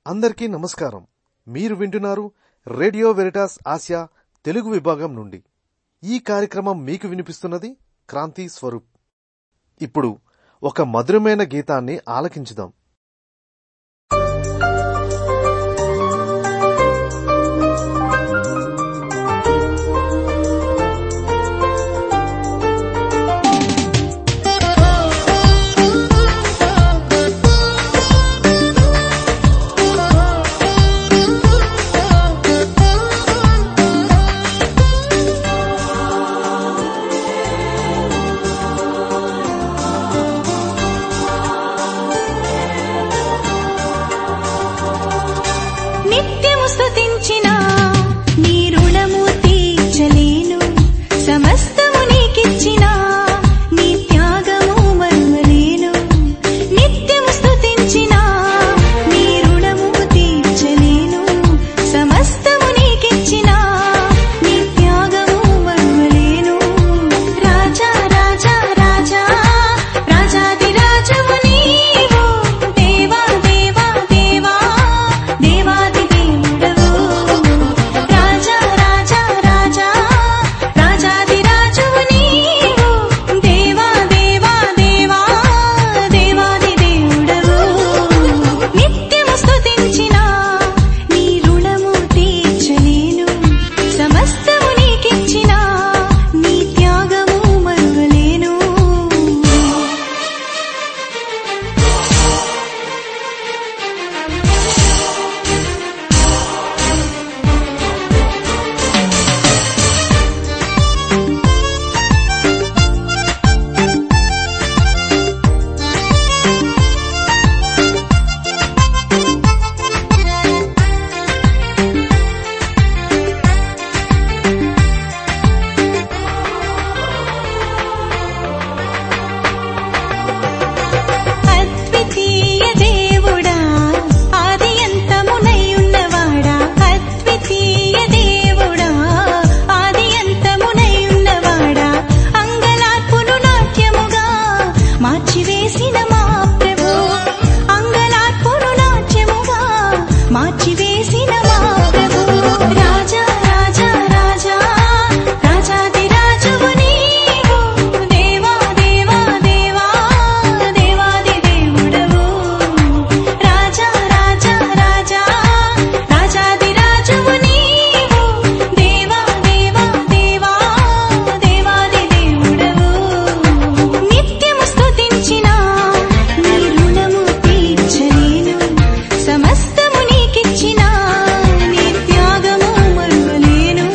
అందరికీ నమస్కారం మీరు వింటున్నారు రేడియో వెరిటాస్ ఆసియా తెలుగు విభాగం నుండి ఈ కార్యక్రమం మీకు వినిపిస్తున్నది క్రాంతి స్వరూప్ ఇప్పుడు ఒక మధురమైన గీతాన్ని ఆలకించుదాం నిత్యము స్తుతించిన నీ రుణము తీర్చలేను సమస్తము నీకిచ్చిన నీ త్యాగము మరువలేను నిత్యము స్తుతించిన నీ రుణము తీర్చలేను సమస్తము నీకిచ్చిన నీ త్యాగము మరువలేను రాజా రాజా రాజా రాజాది రాజవు నీవు దేవా దేవా దేవా దేవాది దేవుడవు రాజా రాజా రాజా రాజాది రాజువు నీవు దేవా దేవా దేవా దేవాది దేవుడవు నిత్యము స్తుతించిన నీ రుణము తీర్చలేను సమస్తము నీకిచ్చిన నీ త్యాగము మరువలేను అద్వితీయ దేవుడా ఆది అంతమునై ఉన్నవాడా అద్వితీయ దేవుడా ఆది అంతమునై ఉన్నవాడా అంగలార్పును నాట్యముగా మార్చివేసిన మా ప్రభు అంగలార్పును నాట్యముగా మార్చివేసిన మా ప్రభు రాజా రాజా రాజా రాజాది రాజువు నీవు దేవా దేవా దేవా దేవాది దేవుడవు రాజా రాజా రాజా రాజాది రాజువు నీవు దేవా దేవా దేవా దేవాది దేవుడవు నిత్యము స్తుతించిన నీ రుణము తీర్చలేను సమస్తము నీకిచ్చిన నీ త్యాగము మరువలేను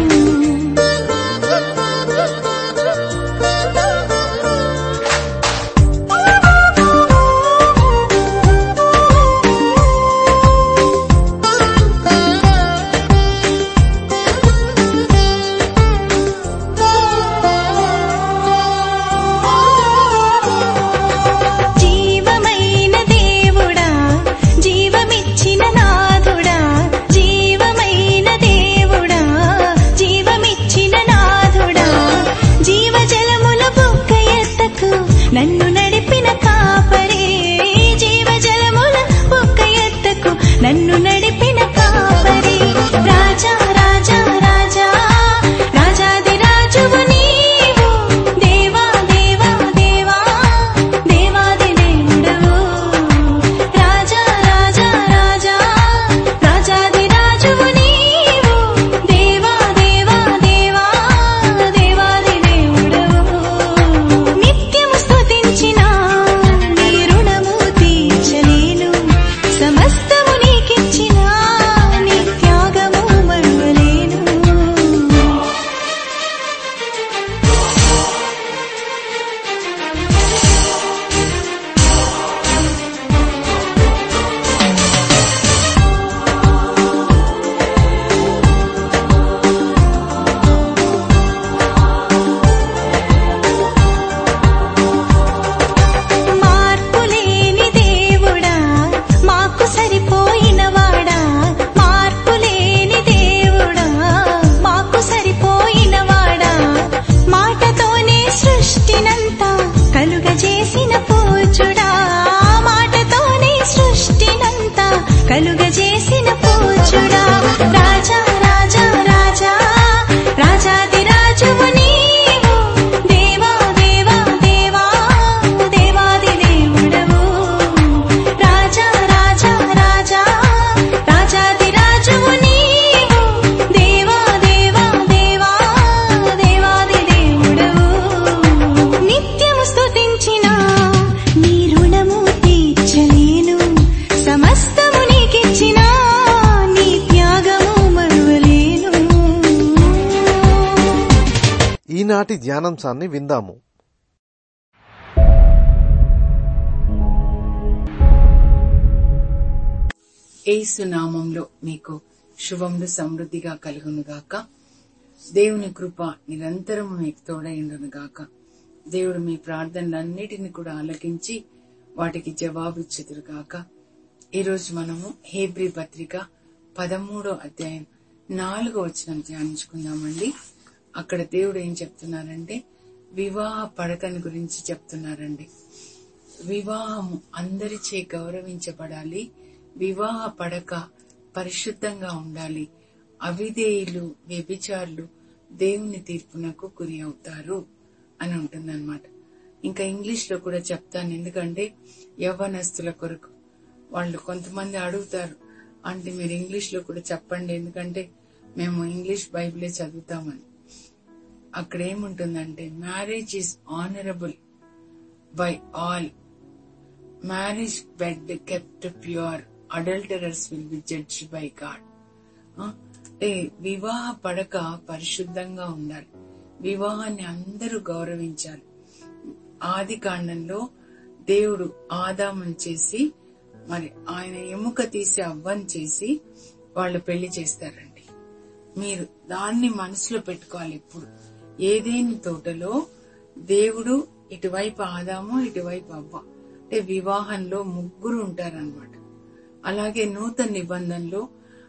జీవమైన దేవుడా జీవమిచ్చిన నాథుడా జీవమైన దేవుడా జీవమిచ్చిన నాథుడా జీవజలముల బొక్క ఎత్తకు నన్ను నడిపిన కాపరే జీవజలముల బొక్క ఎత్తకు నన్ను నడిపిన కాపరే రాజా రాజా రాజా రాజాది రాజువు నీవు దేవా దేవా దేవా దేవాది దేవుడవు రాజా రాజా రాజా రాజాది రాజువు నీవు దేవా దేవా దేవా దేవాది దేవుడవు నిత్యము స్తుతించిన నీ రుణము తీర్చలేను సమస్తము నీకిచ్చిన కలుగజేసిన పూజుడా రాజా రాజా రాజా రాజాది రాజువు నీవు దేవా దేవా దేవా దేవాది దేవుడవు రాజా రాజా రాజా రాజాది రాజువు నీవు దేవా దేవా దేవా దేవాది దేవుడవు నిత్యము స్తుతించిన నీ రుణము తీర్చలేను సమస్తము నీకిచ్చిన నీ త్యాగము మరువలేను ఈనాటి ధ్యానాంశాన్ని విందాము ఏసు నామంలో మీకు శుభములు సమృద్ధిగా కలుగునుగాక దేవుని కృప నిరంతరము మీకు తోడైండునుగాక దేవుడు మీ ప్రార్థనలన్నిటిని కూడా ఆలకించి వాటికి జవాబిచ్చుదురుగాక ఈరోజు మనము హేబ్రి పత్రిక పదమూడో అధ్యాయం నాలుగో వచనం ధ్యానించుకుందామండి అక్కడ దేవుడు ఏం చెప్తున్నారంటే వివాహ పడకని గురించి చెప్తున్నారండి వివాహము అందరిచే గౌరవించబడాలి వివాహ పడక పరిశుద్ధంగా ఉండాలి అవిధేయులు వ్యభిచారులు దేవుని తీర్పునకు గురి అవుతారు అని ఉంటుందన్నమాట ఇంకా ఇంగ్లీష్ లో కూడా చెప్తాను ఎందుకంటే యవ్వనస్తుల కొరకు వాళ్ళు కొంతమంది అడుగుతారు అంటే మీరు ఇంగ్లీష్ లో కూడా చెప్పండి ఎందుకంటే మేము ఇంగ్లీష్ బైబిలే చదువుతామని అక్కడ ఏముంటుందంటే marriage is honourable by all marriage bed kept pure adulterers will be judge by God అంటే వివాహ పడక పరిశుద్ధంగా ఉండాలి వివాహాన్ని అందరూ గౌరవించాలి ఆది కాండంలో దేవుడు ఆదామం చేసి మరి ఆయన ఎముక తీసి అవ్వని చేసి వాళ్ళు పెళ్లి చేస్తారండి మీరు దాన్ని మనసులో పెట్టుకోవాలి ఎప్పుడు ఏదేని తోటలో దేవుడు ఇటువైపు ఆదాము ఇటువైపు అవ్వ అంటే వివాహంలో ముగ్గురు ఉంటారన్నమాట అలాగే నూతన నిబంధనలో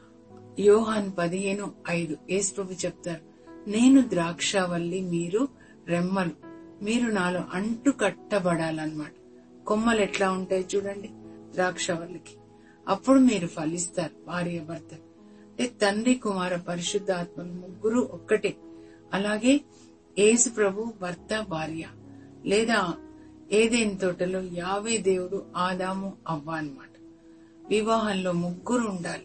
యోహాన్ పదిహేను ఐదు యేసుప్రభు చెప్తారు నేను ద్రాక్షవల్లి మీరు రెమ్మలు మీరు నాలో అంటు కట్టబడాలన్నమాట కొమ్మలు ఎట్లా ఉంటాయి చూడండి ద్రాక్షవల్లికి అప్పుడు మీరు ఫలిస్తారు భార్య భర్త అంటే తండ్రి కుమార పరిశుద్ధాత్మలు ముగ్గురు ఒక్కటే అలాగే యేసు ప్రభు భర్త భార్య లేదా ఏదేని తోటలో యావే దేవుడు ఆదాము అవ్వ అన్నమాట వివాహంలో ముగ్గురు ఉండాలి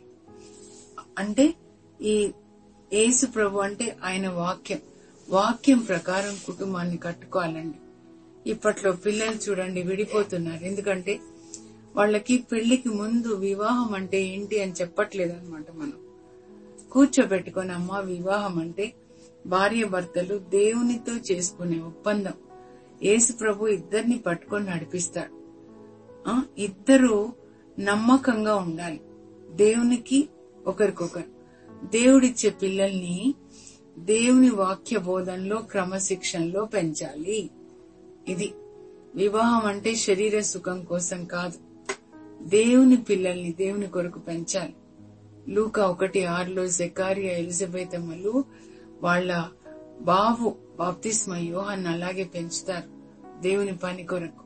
అంటే ఈ యేసు ప్రభు అంటే ఆయన వాక్యం వాక్యం ప్రకారం కుటుంబాన్ని కట్టుకోవాలండి ఇప్పట్లో పిల్లలు చూడండి విడిపోతున్నారు ఎందుకంటే వాళ్ళకి పెళ్లికి ముందు వివాహం అంటే ఏంటి అని చెప్పట్లేదు అనమాట మనం కూర్చోబెట్టుకొని అమ్మ వివాహం అంటే భార్య భర్తలు దేవునితో చేసుకునే ఒప్పందం యేసు ప్రభు ఇద్దరిని పట్టుకొని నడిపిస్తాడు ఆ, ఇద్దరు నమ్మకంగా ఉండాలి దేవునికి ఒకరికొకరు దేవుడిచ్చే పిల్లల్ని దేవుని వాక్య బోధనలో క్రమశిక్షణలో పెంచాలి ఇది వివాహం అంటే శరీర సుఖం కోసం కాదు దేవుని పిల్లల్ని దేవుని కొరకు పెంచాలి లూకా ఒకటి ఆరులో జకారియా ఎలిజబెత్ అమ్మలు వాళ్ళ బాబు బాప్తిస్మ యోహాన్ని అలాగే పెంచుతారు దేవుని పని కొరకు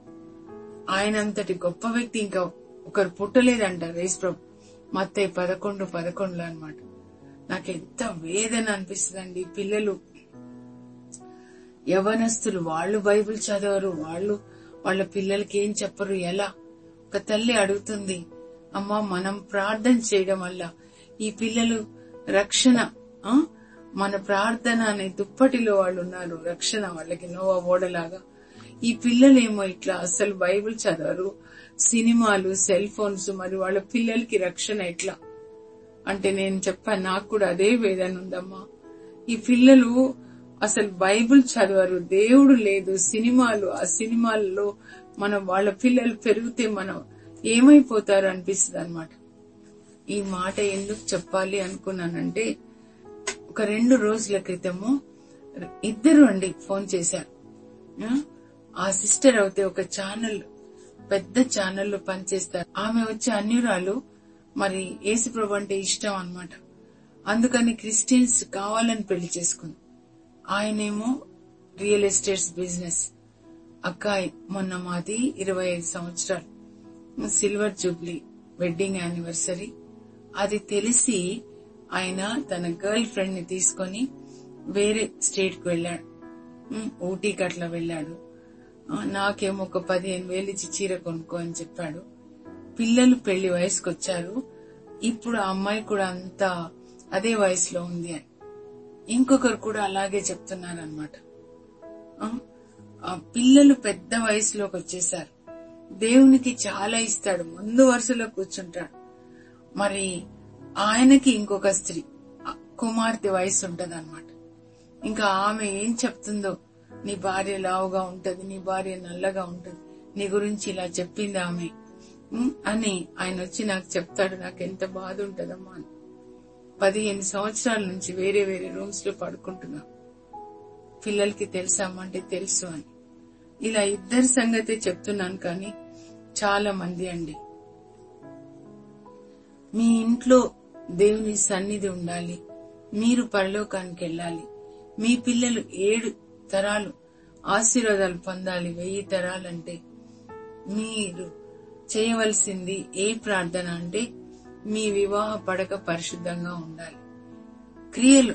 ఆయనంతటి గొప్ప వ్యక్తి ఇంకా ఒకరు పుట్టలేదంటారు యేసు ప్రభు మత్తయి పదకొండు పదకొండులో అన్నమాట నాకు ఎంత వేదన అనిపిస్తుందండి పిల్లలు యవనస్తులు వాళ్ళు బైబిల్ చదవరు వాళ్ళు వాళ్ళ పిల్లలకి ఏం చెప్పరు ఎలా ఒక తల్లి అడుగుతుంది అమ్మా మనం ప్రార్థన చేయడం వల్ల ఈ పిల్లలు రక్షణ ఆ? మన ప్రార్థన అనే దుప్పటిలో వాళ్ళు ఉన్నారు రక్షణ వాళ్ళకి నోవా ఓడలాగా ఈ పిల్లలేమో ఇట్లా అసలు బైబిల్ చదవరు సినిమాలు సెల్ ఫోన్స్ మరి వాళ్ళ పిల్లలకి రక్షణ ఎట్లా అంటే నేను చెప్పాను నాకు కూడా అదే వేదన ఉందమ్మా ఈ పిల్లలు అసలు బైబిల్ చదవరు దేవుడు లేదు సినిమాలు ఆ సినిమాల్లో మనం వాళ్ళ పిల్లలు పెరిగితే మనం ఏమైపోతారు అనిపిస్తుంది అనమాట ఈ మాట ఎందుకు చెప్పాలి అనుకున్నానంటే ఒక రెండు రోజుల క్రితము ఇద్దరు అండి ఫోన్ చేశారు ఆ? ఆ సిస్టర్ అయితే ఒక ఛానల్ పెద్ద ఛానల్లో పనిచేస్తారు ఆమె వచ్చి అన్యురాలు మరి యేసుప్రభు అంటే ఇష్టం అన్నమాట అందుకని క్రిస్టియన్స్ కావాలని పెళ్లి చేసుకుంది ఆయనేమో రియల్ ఎస్టేట్స్ బిజినెస్ అక్క మొన్న మాది ఇరవై ఐదు సంవత్సరాలు సిల్వర్ జూబ్లీ వెడ్డింగ్ యానివర్సరీ అది తెలిసి ఆయన తన గర్ల్ ఫ్రెండ్ ని తీసుకొని వేరే స్టేట్ కు వెళ్ళాడు ఉమ్, ఊటీకి అట్లా వెళ్ళాడు ఆ, నాకేమో ఒక పదిహేను వేలు ఇచ్చి చీర కొనుక్కో అని చెప్పాడు పిల్లలు పెళ్లి వయసుకు వచ్చారు ఇప్పుడు ఆ అమ్మాయి కూడా అంత అదే వయసులో ఉంది అని ఇంకొకరు కూడా అలాగే చెప్తున్నారు అనమాట ఆ పిల్లలు పెద్ద వయసులోకి వచ్చేసారు దేవునికి చాలా ఇస్తాడు ముందు వరుసలో కూర్చుంటాడు మరి ఆయనకి ఇంకొక స్త్రీ ఆ కుమార్తె వయసు ఉంటది ఇంకా ఆమె ఏం చెప్తుందో నీ భార్య లావుగా ఉంటది నీ భార్య నల్లగా ఉంటది నీ గురించి ఇలా చెప్పింది ఆమె ఉమ్, అని ఆయన వచ్చి నాకు చెప్తాడు నాకు ఎంత బాధ ఉంటదమ్మా అని పదిహేను సంవత్సరాల నుంచి వేరే వేరే రూమ్స్ లో పడుకుంటున్నా పిల్లలకి తెలుసామంటే తెలుసు అని ఇలా ఇద్దరి సంగతే చెప్తున్నాను కానీ చాలా మంది అండి మీ ఇంట్లో దేవుని సన్నిధి ఉండాలి మీరు పరలోకానికి వెళ్ళాలి మీ పిల్లలు ఏడు తరాలు ఆశీర్వాదాలు పొందాలి వెయ్యి తరాలంటే మీరు చేయవలసింది ఏ ప్రార్థన అంటే మీ వివాహ పడక పరిశుద్ధంగా ఉండాలి క్రియలు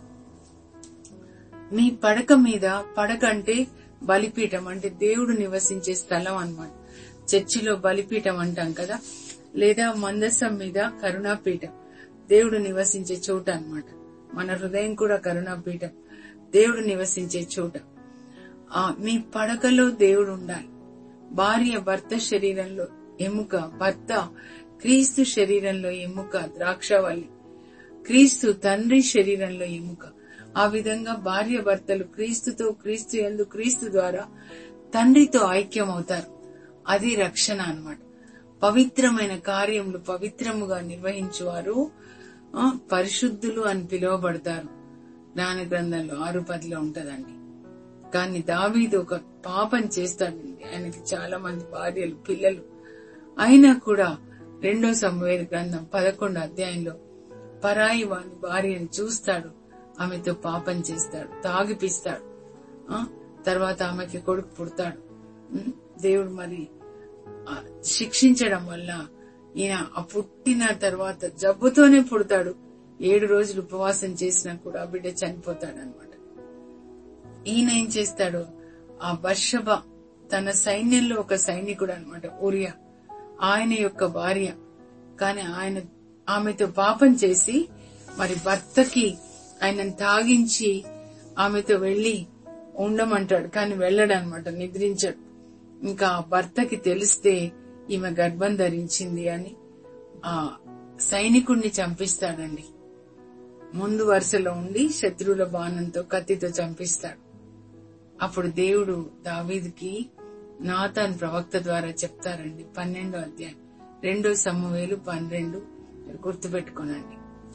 మీ పడక మీద పడక అంటే బలిపీఠం అంటే దేవుడు నివసించే స్థలం అన్నమాట చర్చిలో బలిపీఠం అంటాం కదా లేదా మందసం మీద కరుణాపీఠం దేవుడు నివసించే చోట అన్నమాట మన హృదయం కూడా కరుణాపీఠం దేవుడు నివసించే చోట ఆ మీ పడకలో దేవుడు ఉండాలి భార్య భర్త శరీరంలో ఎముక భర్త క్రీస్తు శరీరంలో ఎముక ద్రాక్షవల్లి క్రీస్తు తండ్రి శరీరంలో ఎముక ఆ విధంగా భార్య భర్తలు క్రీస్తుతో క్రీస్తు యందు క్రీస్తు ద్వారా తండ్రితో ఐక్యమవుతారు అది రక్షణ అన్నమాట పవిత్రమైన కార్యములు పవిత్రముగా నిర్వహించువారు ఆ, పరిశుద్ధులు అని పిలువబడతారు జ్ఞాన గ్రంథంలో ఆరు పదిలో ఉంటదండి కానీ దావీదు ఒక పాపం చేస్తాడండి ఆయనకి చాలా మంది భార్యలు పిల్లలు అయినా కూడా రెండో సమవేద గ్రంథం పదకొండు అధ్యాయంలో పరాయి వాని భార్యను చూస్తాడు ఆమెతో పాపం చేస్తాడు తాగిపిస్తాడు ఆ తర్వాత ఆమెకి కొడుకు పుడతాడు ఉమ్, దేవుడు మరి ఆ, శిక్షించడం వల్ల ఈయన ఆ పుట్టిన తర్వాత జబ్బుతోనే పుడతాడు ఏడు రోజులు ఉపవాసం చేసినా కూడా ఆ బిడ్డ చనిపోతాడు అనమాట ఈయన ఏం చేస్తాడు ఆ బర్షబ తన సైన్యంలో ఒక సైనికుడు అనమాట ఊరియా ఆయన యొక్క భార్య కానీ ఆయన ఆమెతో పాపం చేసి మరి భర్తకి ఆయనను తాగించి ఆమెతో వెళ్లి ఉండమంటాడు కానీ వెళ్ళడు అనమాట నిద్రించాడు ఇంకా ఆ భర్తకి తెలిస్తే ఈమె గర్భం ధరించింది అని ఆ సైనికుణ్ణి చంపిస్తాడండి ముందు వరుసలో ఉండి శత్రువుల బాణంతో కత్తితో చంపిస్తాడు అప్పుడు దేవుడు దావీదుకి నాతాన్ ప్రవక్త ద్వారా చెప్తారండి పన్నెండో అధ్యాయం రెండో సమవేలు పన్నెండు మీరు గుర్తుపెట్టుకోనండి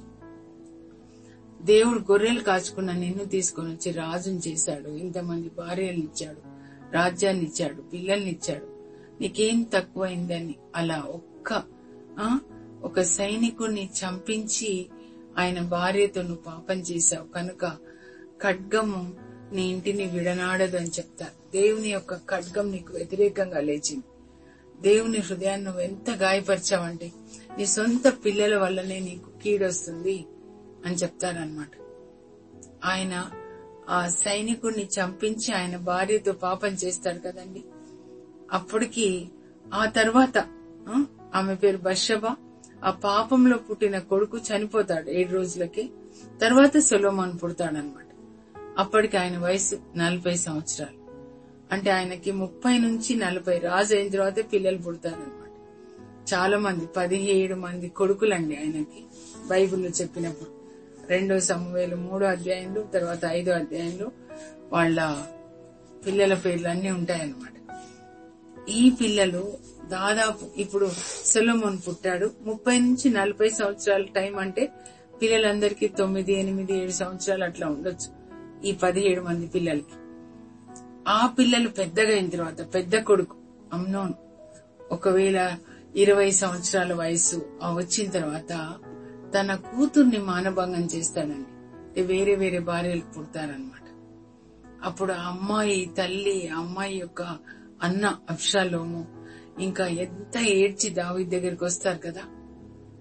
దేవుడు గొర్రెలు కాచుకున్న నిన్ను తీసుకొని వచ్చి రాజుని చేశాడు ఇంతమంది భార్యలు ఇచ్చాడు రాజ్యాన్ని ఇచ్చాడు పిల్లల్ని ఇచ్చాడు నీకేం తక్కువైందని అలా ఒక్క ఆ ఒక సైనికుణ్ణి చంపించి ఆయన భార్యతో నువ్వు పాపం చేశావు కనుక ఖడ్గము నీ ఇంటిని విడనాడదు అని చెప్తారు దేవుని యొక్క ఖడ్గం నీకు వ్యతిరేకంగా లేచింది దేవుని హృదయాన్ని నువ్వు ఎంత గాయపరిచావంటే నీ సొంత పిల్లల వల్లనే నీకు కీడొస్తుంది అని చెప్తారనమాట ఆయన ఆ సైనికుడిని చంపించి ఆయన భార్యతో పాపం చేస్తాడు కదండి అప్పటికి ఆ తర్వాత ఆ, ఆమె పేరు బషబ ఆ పాపంలో పుట్టిన కొడుకు చనిపోతాడు ఏడు రోజులకి తర్వాత సొలోమాన్ పుడతాడనమాట అప్పటికి ఆయన వయసు నలభై సంవత్సరాలు అంటే ఆయనకి ముప్పై నుంచి నలభై రాజు అయిన తర్వాత పిల్లలు పుడతారనమాట చాలా మంది పదిహేడు మంది కొడుకులండి ఆయనకి బైబిల్లో చెప్పినప్పుడు రెండో సమవేలు మూడో అధ్యాయంలో తర్వాత ఐదో అధ్యాయంలో వాళ్ళ పిల్లల పేర్లు అన్ని ఉంటాయన్నమాట ఈ పిల్లలు దాదాపు ఇప్పుడు సొలమోన్ పుట్టాడు ముప్పై నుంచి నలభై సంవత్సరాల టైం అంటే పిల్లలందరికీ తొమ్మిది ఎనిమిది ఏడు సంవత్సరాలు అట్లా ఉండొచ్చు ఈ పదిహేడు మంది పిల్లలకి ఆ పిల్లలు పెద్దగా అయిన తర్వాత పెద్ద కొడుకు అమ్నోన్ ఒకవేళ ఇరవై సంవత్సరాల వయసు ఆ వచ్చిన తర్వాత తన కూతుర్ని మానభంగం చేస్తాడండి అంటే వేరే వేరే భార్యలు పుడతారనమాట అప్పుడు ఆ అమ్మాయి తల్లి ఆ అమ్మాయి యొక్క అన్న అప్షాలోము ఇంకా ఎంత ఏడ్చి దావి దగ్గరికి వస్తారు కదా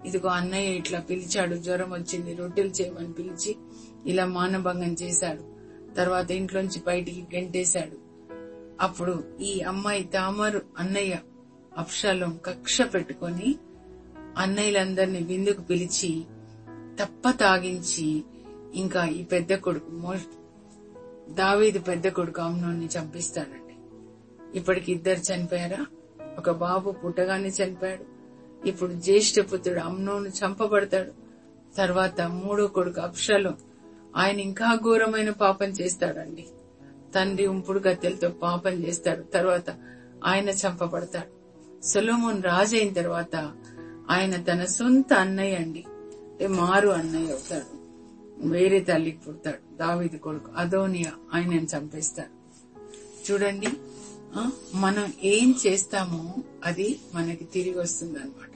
ఇదిగో అన్నయ్య ఇట్లా పిలిచాడు జ్వరం వచ్చింది రొట్టెలు చేయమని పిలిచి ఇలా మానభంగం చేశాడు తర్వాత ఇంట్లోంచి బయటికి గెంటేశాడు అప్పుడు ఈ అమ్మాయి తామరు అన్నయ్య అప్షాలం కక్ష పెట్టుకొని అన్నయ్యలందరినీ విందుకు పిలిచి తప్ప తాగించి ఇంకా ఈ పెద్ద కొడుకు మో దావీదు పెద్ద కొడుకు అమ్నోని చంపిస్తాడండి ఇప్పటికి ఇద్దరు చనిపోయారా ఒక బాబు పుట్టగానే చనిపోయాడు ఇప్పుడు జ్యేష్ఠ పుత్రుడు అమ్నోను చంపబడతాడు తర్వాత మూడో కొడుకు అప్షలం ఆయన ఇంకా ఘోరమైన పాపం చేస్తాడండి తండ్రి ఉంపుడు గత్తెలతో పాపం చేస్తాడు తర్వాత ఆయన చంపబడతాడు సొలోమోన్ రాజు అయిన తర్వాత ఆయన తన సొంత అన్నయ్య అండి అంటే మారు అన్నయ్య అవుతాడు వేరే తల్లికి పుడతాడు దావీది కొడుకు అదోనియా ఆయనను చంపేస్తాడు చూడండి ఆ, మనం ఏం చేస్తామో అది మనకి తిరిగి వస్తుంది అనమాట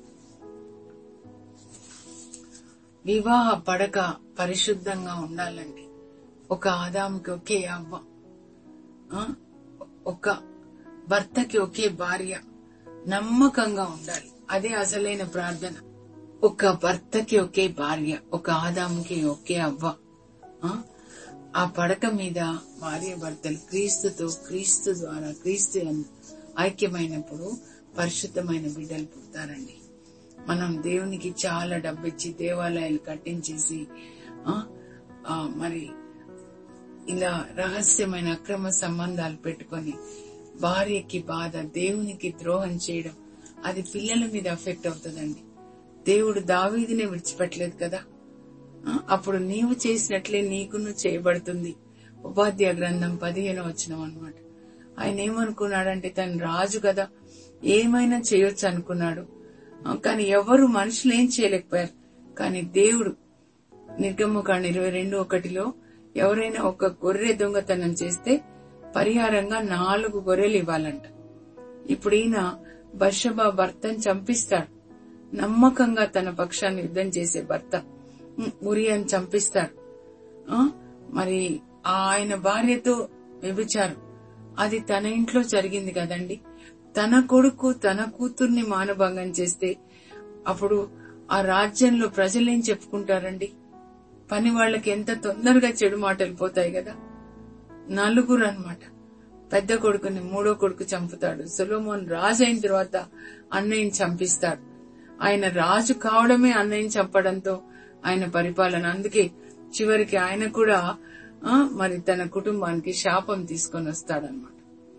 వివాహ పడక పరిశుద్ధంగా ఉండాలండి ఒక ఆదాముకి ఒకే అవ్వ ఆ, ఒక భర్తకి ఒకే భార్య నమ్మకంగా ఉండాలి అదే అసలైన ప్రార్థన ఒక భర్తకి ఒకే భార్య ఒక ఆదాముకి ఒకే అవ్వ ఆ? ఆ పడక మీద భార్య భర్తలు క్రీస్తుతో క్రీస్తు ద్వారా క్రీస్తు యందు ఐక్యమైనప్పుడు పరిశుద్ధమైన బిడ్డలు పుడతారండి మనం దేవునికి చాలా డబ్బిచ్చి దేవాలయాలు కట్టించేసి ఆ, ఆ, మరి ఇలా రహస్యమైన అక్రమ సంబంధాలు పెట్టుకొని భార్యకి బాధ దేవునికి ద్రోహం చేయడం అది పిల్లల మీద అఫెక్ట్ అవుతుందండి దేవుడు దావీదినే విడిచిపెట్టలేదు కదా ఆ, అప్పుడు నీవు చేసినట్లే నీకును చేయబడుతుంది ఉపాధ్యాయ గ్రంథం పదిహేను వచ్చిన అనమాట ఆయన ఏమనుకున్నాడంటే తను రాజు కదా ఏమైనా చేయొచ్చు అనుకున్నాడు ఆ, కానీ ఎవరు మనుషులు ఏం చేయలేకపోయారు కానీ దేవుడు నిర్గమ్మకాండ ఇరవై రెండు ఒకటిలో ఎవరైనా ఒక గొర్రె దొంగతనం చేస్తే పరిహారంగా నాలుగు గొర్రెలు ఇవ్వాలంట ఇప్పుడు ఈయన బర్షబా భర్తను చంపిస్తాడు నమ్మకంగా తన పక్షాన్ని యుద్ధం చేసే భర్త ఉమ్, ఉరియాని చంపిస్తాడు ఆ, మరి ఆయన భార్యతో వ్యభిచారం అది తన ఇంట్లో జరిగింది కదండి తన కొడుకు తన కూతుర్ని మానభంగం చేస్తే అప్పుడు ఆ రాజ్యంలో ప్రజలేం చెప్పుకుంటారండి పని వాళ్ళకి ఎంత తొందరగా చెడు మాటలు పోతాయి కదా నలుగురు అన్నమాట పెద్ద కొడుకుని మూడో కొడుకు చంపుతాడు సొలోమోన్ రాజు అయిన తర్వాత అన్నయ్యని చంపిస్తాడు ఆయన రాజు కావడమే అన్నయ్యని చంపడంతో ఆయన పరిపాలన అందుకే చివరికి ఆయన కూడా ఆ, మరి తన కుటుంబానికి శాపం తీసుకొని వస్తాడనమాట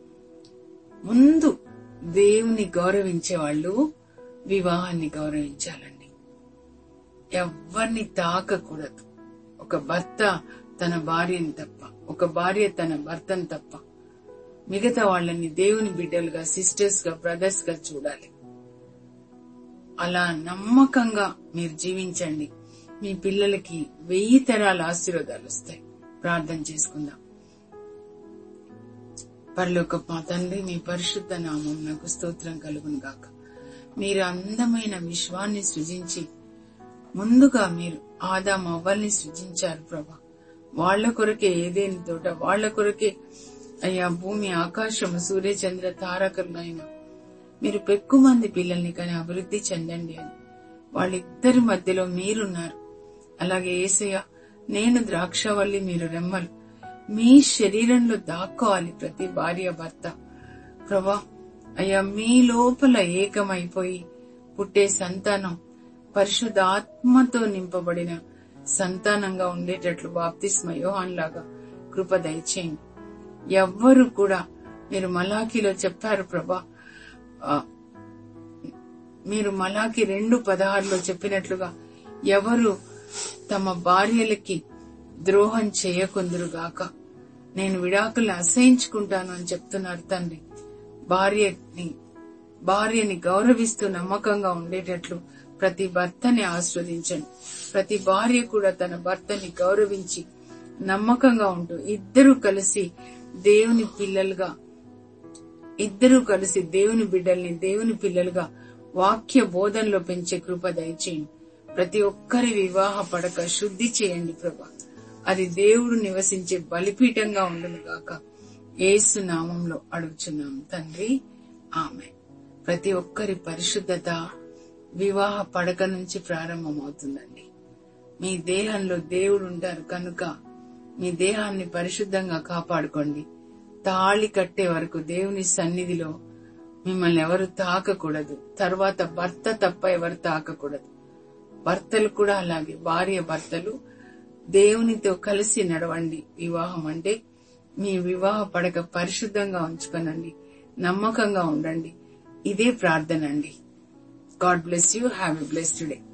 ముందు దేవుని గౌరవించే వాళ్ళు వివాహాన్ని గౌరవించాలండి ఎవరిని తాకకూడదు ఒక భర్త తన భార్యని తప్ప ఒక భార్య తన భర్తను తప్ప మిగతా వాళ్ళని దేవుని బిడ్డలుగా సిస్టర్స్ గా బ్రదర్స్ గా చూడాలి అలా నమ్మకంగా మీరు జీవించండి మీ పిల్లలకి వెయ్యి తరాల ఆశీర్వాదాలు వస్తాయి ప్రార్థన చేసుకుందాం పరలోక మా తండ్రి మీ పరిశుద్ధ నామం నాకు స్తోత్రం కలుగును గాక మీరు అందమైన విశ్వాన్ని సృజించి ముందుగా మీరు ఆదాం అవ్వల్ని సృజించారు ప్రభా వాళ్ల కొరకే ఏదేని తోట వాళ్ల కొరకే అయ్యా భూమి ఆకాశము సూర్య చంద్ర తారకులైన మీరు పెక్కు మంది పిల్లల్ని కానీ అభివృద్ధి చెందండి అని వాళ్ళిద్దరి మధ్యలో మీరున్నారు అలాగే ఏసయ్య నేను ద్రాక్షవల్లి మీరు రెమ్మలు మీ శరీరంలో దాక్కోవాలి ప్రతి భార్య భర్త ప్రభా అయ్యా మీ లోపల ఏకమైపోయి పుట్టే సంతానం పరిశుద్ధాత్మతో నింపబడిన సంతానంగా ఉండేటట్లు బాప్తిస్మ యోహాన్ లాగా కృప దయచేయండి ఎవ్వరు కూడా మీరు మలాఖీలో చెప్పారు ప్రభా ఆ, మీరు మలాకి రెండు పదహారులో చెప్పినట్లుగా ఎవరు తమ భార్యలకి ద్రోహం చేయకుందురుగాక నేను విడాకులు అసహించుకుంటాను అని చెప్తున్నారు తండ్రి భార్యని భార్యని గౌరవిస్తూ నమ్మకంగా ఉండేటట్లు ప్రతి భర్తని ఆస్వాదించండి ప్రతి భార్య కూడా తన భర్తని గౌరవించి నమ్మకంగా ఉంటూ ఇద్దరు కలిసి దేవుని పిల్లలుగా ఇద్దరూ కలిసి దేవుని బిడ్డల్ని దేవుని పిల్లలుగా వాక్య బోధనలో పెంచే కృప దయచేయండి ప్రతి ఒక్కరి వివాహ పడక శుద్ధి చేయండి ప్రభా అది దేవుడు నివసించే బలిపీఠంగా ఉండును గాక ఏసు నామంలో అడుగుచున్నాం తండ్రి ఆమె ప్రతి ఒక్కరి పరిశుద్ధత వివాహ పడక నుంచి ప్రారంభమవుతుందండి మీ దేహంలో దేవుడు ఉంటారు కనుక మీ దేహాన్ని పరిశుద్ధంగా కాపాడుకోండి తాళి కట్టే వరకు దేవుని సన్నిధిలో మిమ్మల్ని ఎవరు తాకకూడదు తర్వాత భర్త తప్ప ఎవరు తాకకూడదు భర్తలు కూడా అలాగే భార్య భర్తలు దేవునితో కలిసి నడవండి వివాహం అంటే మీ వివాహ పడక పరిశుద్ధంగా ఉంచుకోనండి నమ్మకంగా ఉండండి ఇదే ప్రార్థన అండి God bless you have a blessed day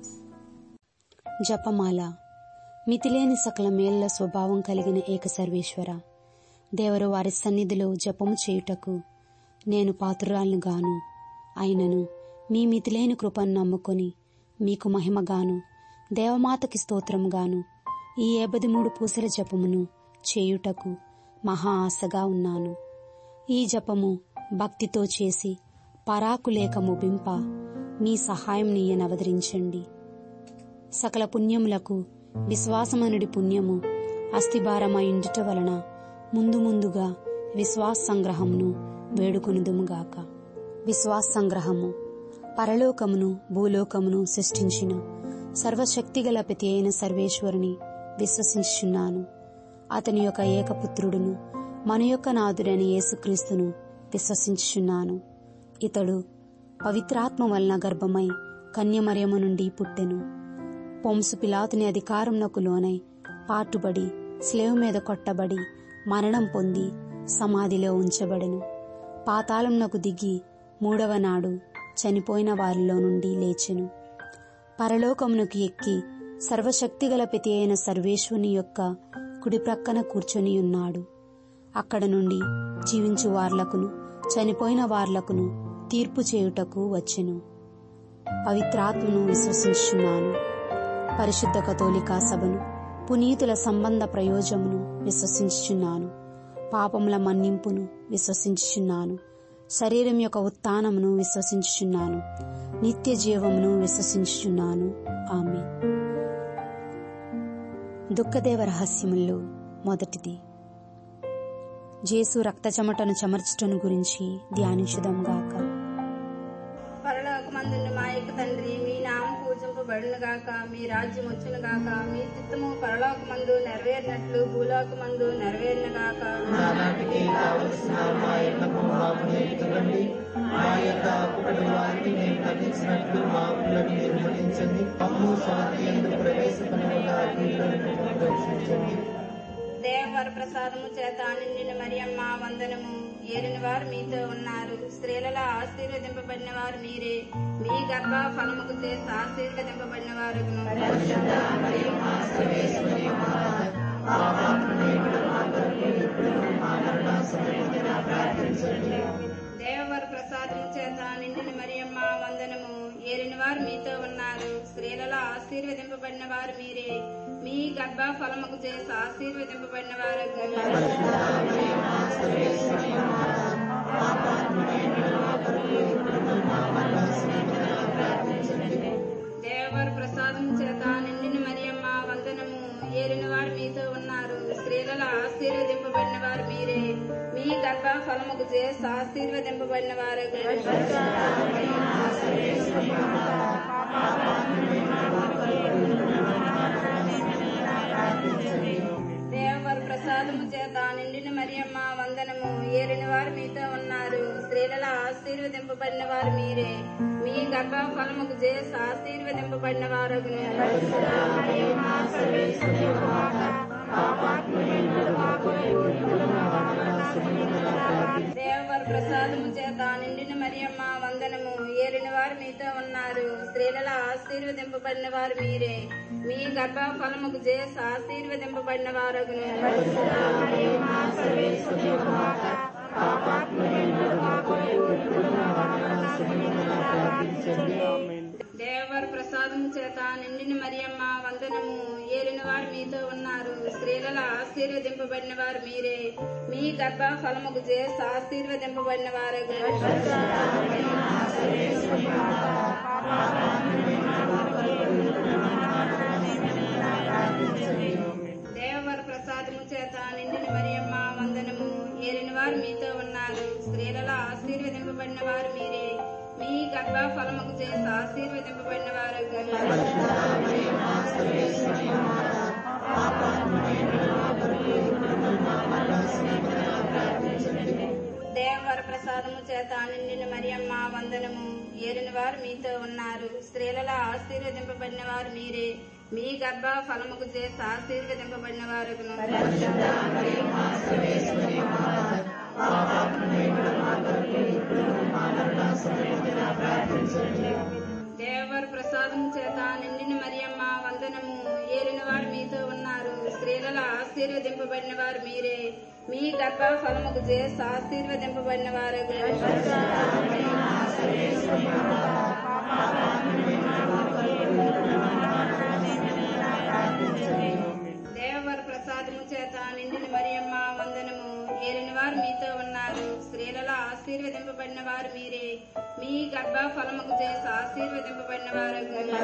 జపమాల మితిలేని సకల మేళ్ల స్వభావం కలిగిన ఏక సర్వేశ్వర దేవరు వారి సన్నిధిలో జపము చేయుటకు నేను పాత్రురాలను గాను అయినను మీ మితిలేని కృపను నమ్ముకొని మీకు మహిమగాను దేవమాతకి స్తోత్రముగాను ఈ ఏబది మూడు పూసల జపమును చేయుటకు మహా ఆశగా ఉన్నాను ఈ జపము భక్తితో చేసి పరాకులేక ముగింప మీ సహాయం నీయనవదరించండి సకల పుణ్యములకు విశ్వాసమనుడి పుణ్యము అస్థిభారమైండుట వలన ముందు ముందుగా విశ్వాస సంగ్రహమును వేడుకొనుదుముగాక విశ్వాస సంగ్రహము పరలోకమును భూలోకమును సృష్టించిన సర్వశక్తిగల ప్రతి అయిన సర్వేశ్వరుని విశ్వసించుచున్నాను అతని యొక్క ఏకపుత్రుడును మన యొక్క నాథుడైన యేసుక్రీస్తును విశ్వసించుచున్నాను ఇతడు పవిత్రాత్మ వలన గర్భమై కన్యమర్యము నుండి పుట్టెను పొంసు పిలాతుని అధికారంనకు లోనై పాటుబడి స్లేవ్ మీద కొట్టబడి మరణం పొంది సమాధిలో ఉంచబడెను పాతాళంనకు దిగి మూడవ నాడు చనిపోయిన వారిలో నుండి లేచెను పరలోకమునకు ఎక్కి సర్వశక్తిగల ప్రతి అయిన సర్వేశ్వని యొక్క కుడి ప్రక్కన కూర్చొని ఉన్నాడు అక్కడ నుండి జీవించు వార్లకును చనిపోయిన వార్లకును తీర్పు చేయుటకు వచ్చెను పవిత్రాత్మను విశ్వసించున్నాను పరిశుద్ధ కథోలికా సభను పునీతుల సంబంధ ప్రయోజమును విశ్వసించుచున్నాను పాపముల మన్నింపును విశ్వసించుచున్నాను శరీరం యొక్క ఉత్థానమును విశ్వసించుచున్నాను నిత్య జీవమును విశ్వసించుచున్నాను ఆమె దుఃఖదేవ రహస్యముల్లో మొదటిది జేసు రక్త చెమటను చెమర్చటను గురించి ధ్యానించుదాం గాక పరలోకమందున్న మా యొక్క తండ్రి మీ నామం పూజింపబడును గాక మీ రాజ్యం వచ్చును గాక మీ చిత్తము పరలోకమందు నెరవేరినట్లు భూలోకమందు నెరవేరును గాక నానాటికి కావలసిన మా ఎన్నము మాకు నేర్చుకోండి మా యొక్క అప్పుడి వారిని మేము ఖండించినట్లు మా అప్పులను మీరు మన్నించండి మమ్ము స్వాతి ఎందుకు ప్రవేశపడిన రక్షించండి దేవవర ప్రసాదము చేత నిండిన మరియమ్మ వందనము ఏలిన వారు మీతో ఉన్నారు స్త్రీలలో ఆశీర్వదింపబడిన వారు మీరే మీ గర్భ ఫలముకు చేసి ఆశీర్వదింపబడిన వారు దేవవర ప్రసాదము చేత నిండిన మరియమ్మ వందనము ఏలిన వారు మీతో ఉన్నారు స్త్రీలలో ఆశీర్వదింపబడిన వారు మీరే మీ గర్భ ఫలముకు చేసి ఆశీర్వదింపబడిన వారు దేవవర ప్రసాదం చేత నిండిన మరియమ్మ వందనము ఏలిన వారు మీతో ఉన్నారు స్త్రీలలో ఆశీర్వదింపబడిన వారు మీరే మీ గర్భ ఫలముకు చేసి ఆశీర్వదింపబడిన వారు దేవవర ప్రసాదము చేత నిండిన మరియమ్మ వందనము ఏలిన వారు మీతో ఉన్నారు స్త్రీలలో ఆశీర్వదింపబడిన వారు మీరే మీ గర్భ ఫలముకు చేసి ఆశీర్వదింపబడిన వారు దేవవర ప్రసాదము చేత నిండిన మరియమ్మ వందనము ఏలిన వారు మీతో ఉన్నారు స్త్రీలలో ఆశీర్వదింపబడిన వారు మీరే మీ గర్భ ఫలముకు చేసి ఆశీర్వదింపబడిన వారు దేవవర ప్రసాదం చేత నిండిన మరియమ్మ వందనము ఏలిన వారు మీతో ఉన్నారు స్త్రీలలో ఆశీర్వదింపబడిన వారు మీరే మీ గర్భ ఫలముకు చేసి ఆశీర్వదింపబడిన వారు దేవవర ప్రసాదము చేత నిండిన మరియమ్మ వందనము ఏలిన వారు మీతో ఉన్నారు స్త్రీలలో ఆశీర్వదింపబడిన వారు మీరే మీ గర్భ ఫలముకు చేసి ఆశీర్వదింపబడిన వారు దేవవర ప్రసాదము చేత నిండిన మరియమ్మ వందనము ఏలిన వారు మీతో ఉన్నారు స్త్రీలలో ఆశీర్వదింపబడిన వారు మీరే మీ గర్భ ఫలముకు చేసి ఆశీర్వదింపబడిన వారు దేవర ప్రసాదము చేత నిండిన మరియమ్మ వందనము ఏలిన వారు మీతో ఉన్నారు స్త్రీలలో ఆశీర్వదింపబడిన వారు మీరే మీ గర్భ ఫలముకు చేసి ఆశీర్వదింపబడిన వారు దేవవర ప్రసాదము చేత నిండిన మరియమ్మ వందనము ఏలిన వారు మీతో ఉన్నారు స్త్రీలలో ఆశీర్వదింపబడిన వారు మీరే మీ గర్భ ఫలముకు చేసి ఆశీర్వదింపబడిన వారు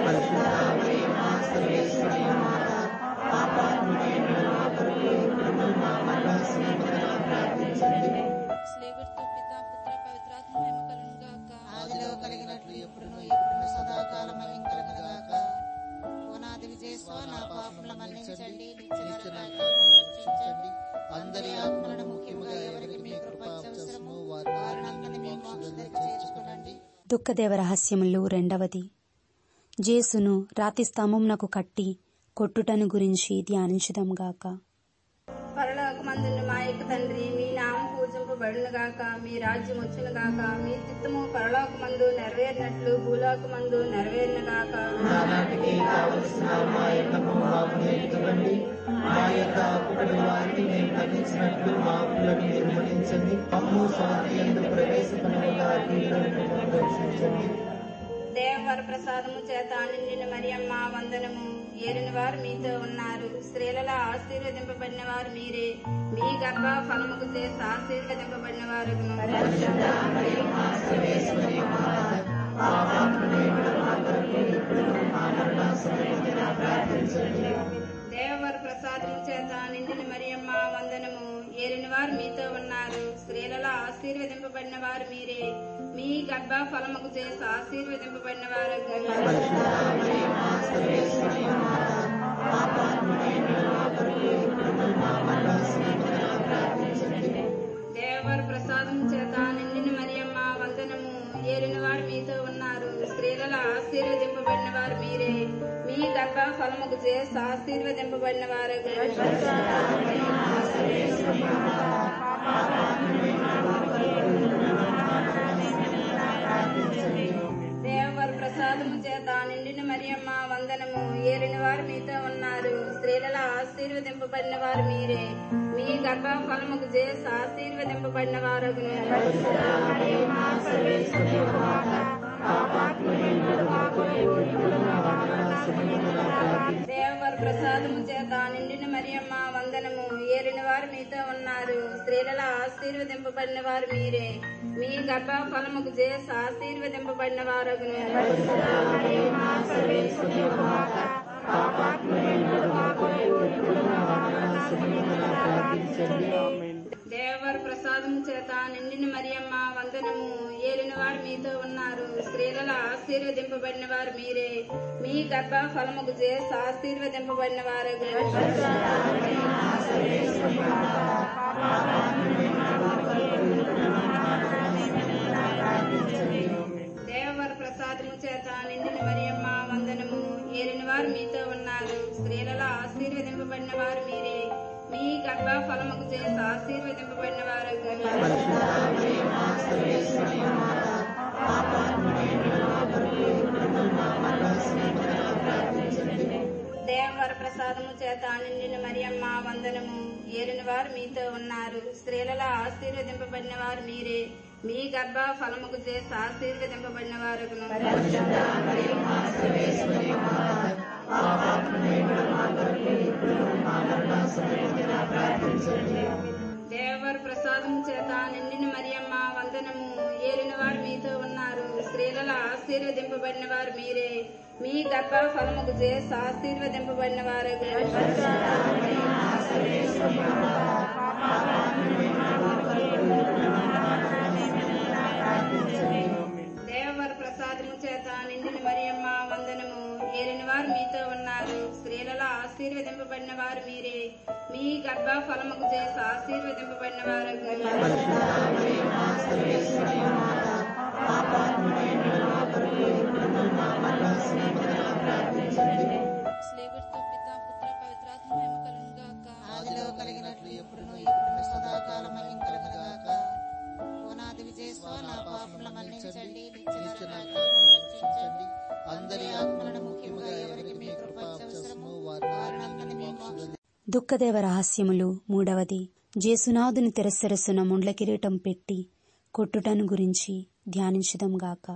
స్లేవర్తో పిత పుత్ర పవిత్రాత్మ మహిమ కలుగును గాక ఆదిలో కలిగినట్లు ఎప్పుడును ఎప్పుడును సదాకాలం కలుగునుగాక ఓనాది విజయస్వ నా పాపముల మన్నించండి నిత్య నరకాగ్ని రక్షించండి అందరి ఆత్మలను ముఖ్యముగా ఎవరికి మీ కృప అవసరమో వారిని మీ మోక్షంలోకి చేర్చుకోనండి దుఃఖదేవ రహస్యములు రెండవది జేసును రాతి స్తంభమునకు కట్టి కొట్టుటను గురించి ధ్యానించుదాం గాక పరలోకమందున్న మా యొక్క తండ్రి మీ నామం పూజింపబడును గాక మీ రాజ్యం వచ్చును గాక మీ చిత్తము పరలోకమందు నెరవేరినట్లు భూలోకమందు నెరవేరును గాక నానాటికి కావలసిన మా ఎన్నము మాకు నేర్చుకోండి మా యొక్క అప్పుడటి వారిని మేము తగ్గించినట్లు మా అప్పులను నిర్మూలించండి అమ్ము స్వాతి ఎందు ప్రవేశపడగా రక్షించండి దేవవర ప్రసాదము చేత నిండిన మరియమ్మ వందనము ఏలిన వారు మీతో ఉన్నారు స్త్రీలలో ఆశీర్వదింపబడిన వారు మీరే మీ గర్భ ఫలముకు చేసి ఆశీర్వదింపబడిన వారు దేవవర ప్రసాదము చేత నిండిన మరియమ్మ వందనము ఏలిన వారు మీతో ఉన్నారు స్త్రీలలో ఆశీర్వదింపబడిన వారు మీరే మీ గర్భ ఫలముకు చేసి ఆశీర్వదింపబడిన వారు దేవవర ప్రసాదం చేత నిండిన మరియమ్మ వందనము ఏలిన వారు మీతో ఉన్నారు స్త్రీలలో ఆశీర్వదింపబడిన వారు మీరే మీ గర్భ ఫలముకు చేసి ఆశీర్వదింపబడిన వారు దేవవర ప్రసాదము చేత నిండిన మరియమ్మ వందనము ఏలిన వారు మీతో ఉన్నారు స్త్రీలలో ఆశీర్వదింపబడిన వారు మీరే మీ గర్భ ఫలముకు చేసి ఆశీర్వదింపబడిన వారు దేవవర ప్రసాదము చేత నిండిన మరియమ్మ వందనము ఏలిన వారు మీతో ఉన్నారు స్త్రీలలో ఆశీర్వదింపబడిన వారు మీరే మీ గర్భ ఫలముకు చేసి ఆశీర్వదింపబడిన వారు దేవవర ప్రసాదము చేత నిండిన మరియమ్మ వందనము ఏలిన వారు మీతో ఉన్నారు స్త్రీలలో ఆశీర్వదింపబడిన వారు మీరే మీ గర్భ ఫలముకు చేసి ఆశీర్వదింపబడిన వారు దేవవర ప్రసాదము చేత నిండిన మరియమ్మ వందనము ఏలిన వారు మీతో ఉన్నారు స్త్రీలలో ఆశీర్వదింపబడిన వారు మీరే మీ గర్భ ఫలముకు చేసి ఆశీర్వదింపబడిన వారు దేవవర ప్రసాదము చేత నిండిన మరియమ్మ వందనము ఏలిన వారు మీతో ఉన్నారు స్త్రీలలో ఆశీర్వదింపబడిన వారు మీరే మీ గర్భ ఫలముకు చేసి ఆశీర్వదింపబడిన వారు దేవవర ప్రసాదము చేత నిండిన మరియమ్మ వందనము ఏలిన వారు మీతో ఉన్నారు స్త్రీలలో ఆశీర్వదింపబడిన వారు మీరే మీ గర్భ ఫలముకు చేసి ఆశీర్వదింపబడిన వారు దేవవర ప్రసాదము చేత నిండిన మరియమ్మ వందనము ఏలిన వారు మీతో ఉన్నారు స్త్రీలలో ఆశీర్వదింపబడిన వారు మీరే మీ గర్భ ఫలముకు చేసి ఆశీర్వదింపబడిన వారు స్లేవర్తో పిత పుత్ర పవిత్రాత్మ మహిమ కలుగును గాక ఆదిలో కలిగినట్లు ఎప్పుడును ఇప్పుడు సదాకాలం కలుగుగాక ఓనాది విజయస్వ నా పాపముల మన్నించండి నిత్య నా పాపములను రక్షించండి అందరి ఆత్మలను ముఖ్యముగా ఎవరికి మీ కృప అవసరమో వారిని మీ మోక్షంలో దుఃఖదేవ రహస్యములు మూడవది జేసునాథుని తెరసెరసున ముండ్ల కిరీటం పెట్టి కొట్టుటను గురించి ధ్యానించుదాం గాక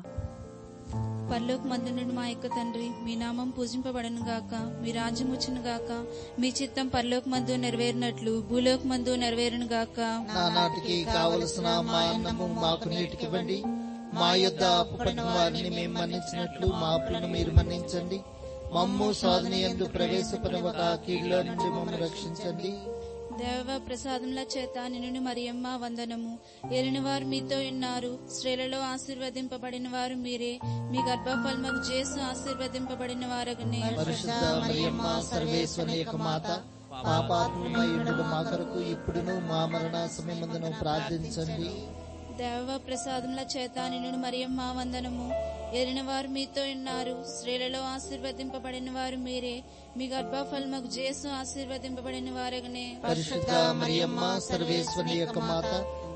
పరలోక మందునుడు మా యొక్క తండ్రి మీ నామం పూజింపబడను గాక మీ రాజ్యం వచ్చును గాక మీ చిత్తం పరలోక మందు నెరవేరినట్లు భూలోక మందు నెరవేరును గాక నానాటికి కావలసిన మా అన్నము మాకు నేటికివ్వండి మా యొద్ద అప్పుపడిన వారిని మేము మన్నించినట్లు మా అప్పులను మీరు మన్నించండి మమ్ము సాధన ఎందు ప్రవేశపడవక కీడులో నుండి మమ్మల్ని రక్షించండి దేవ ప్రసాదముల చేత నిన్ను మరియమ్మ వందనము ఏలిన వారు మీతో ఉన్నారు స్త్రీలలో ఆశీర్వదింపబడిన వారు మీరే మీ గర్భఫలముకు చేసు ఆశీర్వదింపబడిన వారగనే పరిశుద్ధ మరియమ్మ సర్వేశ్వరి యొక్క మాత పాపాత్మయుడు మా కొరకు ఇప్పుడును మా మరణ సమయమందును ప్రార్థించండి దేవ ప్రసాదముల చేత నిన్ను మరియమ్మ వందనము ఏలిన వారు మీతో ఉన్నారు స్త్రీలలో ఆశీర్వదింపబడిన వారు మీరే మీ గర్భఫలముకు చేసు ఆశీర్వదింపబడిన వారగనే పరిశుద్ధ మరియమ్మ సర్వేశ్వరి యొక్క మాత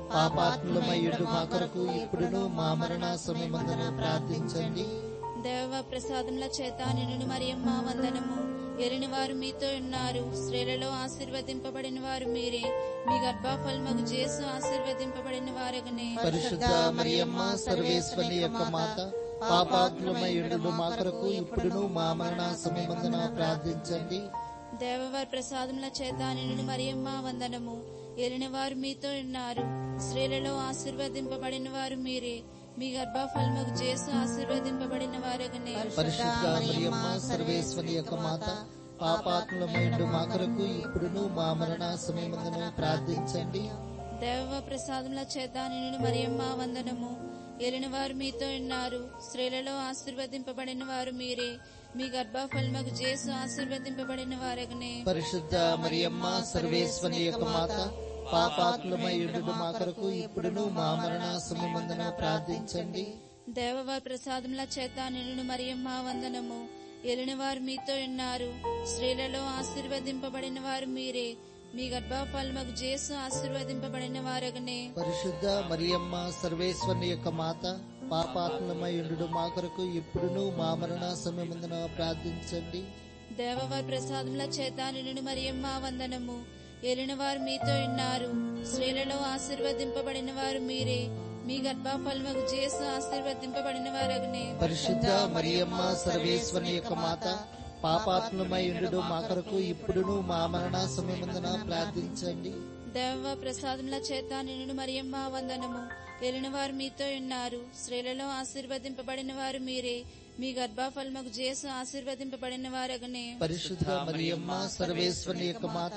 పాపాత్మయుడు మా కొరకు ఇప్పుడును మా మరణ సమయమందును ప్రార్థించండి దేవ ప్రసాదముల చేత నిన్ను మరియమ్మ వందనము ఏలిన వారు మీతో ఉన్నారు స్త్రీలలో ఆశీర్వదింపబడిన వారు మీరే మీ గర్భఫలముకు చేసు ఆశీర్వదింపబడిన వారగనే పరిశుద్ధ మరియమ్మ సర్వేశ్వరి యొక్క మాత పాపాత్మయుడు మా కొరకు ఇప్పుడును మా మరణ సమయమందున ప్రార్థించండి దేవవారి ప్రసాదముల చేత నిన్ను మరియమ్మ వందనము ఏలిన వారు మీతో ఉన్నారు స్త్రీలలో ఆశీర్వదింపబడిన వారు మీరే మీ గర్భఫలముకు చేసు ఆశీర్వదింపబడిన వారగనే పరిశుద్ధ మరియమ్మ సర్వేశ్వరి యొక్క మాత పాపాత్మయుడు మా కొరకు ఇప్పుడును మా మరణ సమయమందున ప్రార్థించండి దేవ ప్రసాదముల చేత నిన్ను మరియమ్మ వందనము ఏలిన వారు మీతో ఉన్నారు స్త్రీలలో ఆశీర్వదింపబడిన వారు మీరే మీ గర్భఫలముకు చేసు ఆశీర్వదింపబడిన వారగనే పరిశుద్ధ మరియమ్మ సర్వేశ్వరి యొక్క మాత పాపాత్మయుడు మా కొరకు ఇప్పుడును మా మరణ సమయమందున ప్రార్థించండి దేవవారి ప్రసాదముల చేత నిన్ను మరియమ్మ వందనము ఏలిన వారు మీతో ఉన్నారు స్త్రీలలో ఆశీర్వదింపబడిన వారు మీరే మీ గర్భఫలముకు చేసు ఆశీర్వదింపబడిన వారగనే పరిశుద్ధ మరియమ్మ సర్వేశ్వరి యొక్క మాత పాపాత్మయుడు మా కొరకు ఇప్పుడును మా మరణ సమయమందున ప్రార్థించండి దేవవారి ప్రసాదముల చేత నిన్ను మరియమ్మ వందనము ఏలిన వారు మీతో ఉన్నారు స్త్రీలలో ఆశీర్వదింపబడిన వారు మీరే మీ గర్భఫలముకు చేసు ఆశీర్వదింపబడిన వారగనే పరిశుద్ధ మరియమ్మ సర్వేశ్వరి యొక్క మాత పాపాత్మయుడు మా కొరకు ఇప్పుడును మా మరణ సమయమందున ప్రార్థించండి దేవ ప్రసాదముల చేత నిన్ను మరియమ్మ వందనము ఏలిన వారు మీతో ఉన్నారు స్త్రీలలో ఆశీర్వదింపబడిన వారు మీరే మీ గర్భఫలముకు చేసు ఆశీర్వదింపబడిన వారగనే పరిశుద్ధ మరియమ్మ సర్వేశ్వరి యొక్క మాత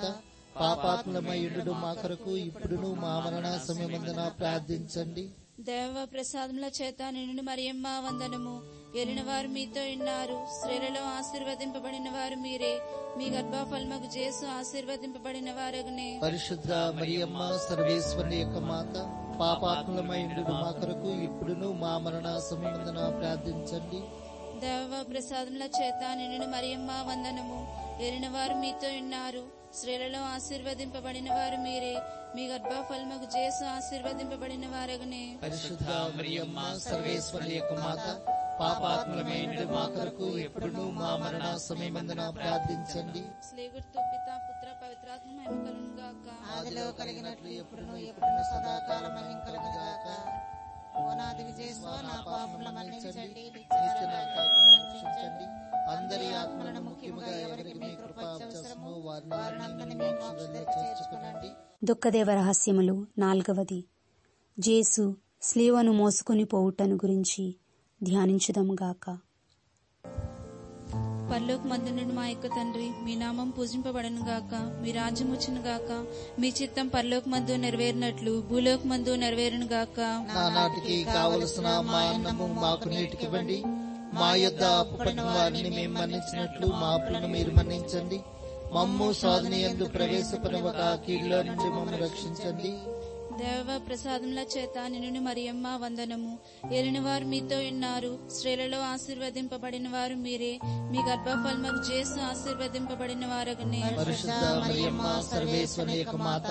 పాపాత్మయుడు మా కొరకు ఇప్పుడును మా మరణ సమయమందున ప్రార్థించండి దేవ ప్రసాదముల చేత నిన్ను మరియమ్మ వందనము ఏలిన వారు మీతో ఉన్నారు స్త్రీలలో ఆశీర్వదింపబడిన వారు మీరే మీ గర్భఫలముకు చేసు ఆశీర్వదింపబడిన వారగనే పరిశుద్ధ మరియమ్మ సర్వేశ్వరి యొక్క మాత పాపాత్మయుడు మా కొరకు ఇప్పుడును మా మరణ సమయమందున ప్రార్థించండి దేవ ప్రసాదముల చేత నిన్ను మరియమ్మ వందనము ఏలిన వారు మీతో ఉన్నారు స్త్రీలలో ఆశీర్వదింపబడిన వారు మీరే మీ గర్భఫలముకు చేసు ఆశీర్వదింపబడిన వారగనే పరిశుద్ధ మరియమ్మ సర్వేశ్వరి యొక్క మాత పాపాత్మలమైన మా కొరకు ఎప్పుడును మా మరణ సమయమందున ప్రార్థించండి స్లేగుర్తు పిత పుత్ర పవిత్రాత్మ మహిమ కలుగును గాక ఆదిలో కలిగినట్లు ఎప్పుడును ఎప్పుడును సదాకాలం కలుగుగాక ఓనాది విజయస్వ నా పాపముల మన్నించండి నిత్య నా పాపములను రక్షించండి అందరి ఆత్మలను ముఖ్యముగా ఎవరికి మీ కృప అవసరమో వారిని మీ మోక్షంలో చేర్చుకునండి దుఃఖదేవ రహస్యములు నాల్గవది జేసు స్లీవను మోసుకుని పోవుటను గురించి ధ్యానించుదాం గాక పరలోక మందునుడు మా యొక్క తండ్రి మీ నామం పూజింపబడను గాక మీ రాజ్యం వచ్చును గాక మీ చిత్తం పరలోక మందు నెరవేరినట్లు భూలోక మందు నెరవేరును గాక నానాటికి కావలసిన మా అన్నము మాకు నీటికివ్వండి మా యొద్ద అప్పుపడిన వారిని మేము మన్నించినట్లు మా అప్పులను మీరు మన్నించండి మమ్ము సాధన ఎందు ప్రవేశపడవక కీడులో నుండి మమ్మల్ని రక్షించండి దేవ ప్రసాదముల చేత నిన్ను మరియమ్మ వందనము ఏలిన వారు మీతో ఉన్నారు స్త్రీలలో ఆశీర్వదింపబడిన వారు మీరే మీ గర్భఫలముకు చేసు ఆశీర్వదింపబడిన వారగనే పరిశుద్ధ మరియమ్మ సర్వేశ్వరి యొక్క మాత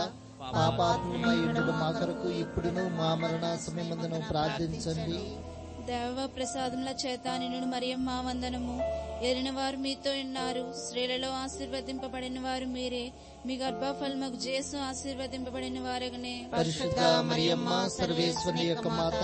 పాపాత్మయుడు మా కొరకు ఇప్పుడును మా మరణ సమయమందును ప్రార్థించండి దేవ ప్రసాదముల చేత నిన్ను మరియమ్మ వందనము ఏలిన వారు మీతో ఉన్నారు స్త్రీలలో ఆశీర్వదింపబడిన వారు మీరే మీ గర్భఫలముకు చేసు ఆశీర్వదింపబడిన వారగనే పరిశుద్ధ మరియమ్మ సర్వేశ్వరి యొక్క మాత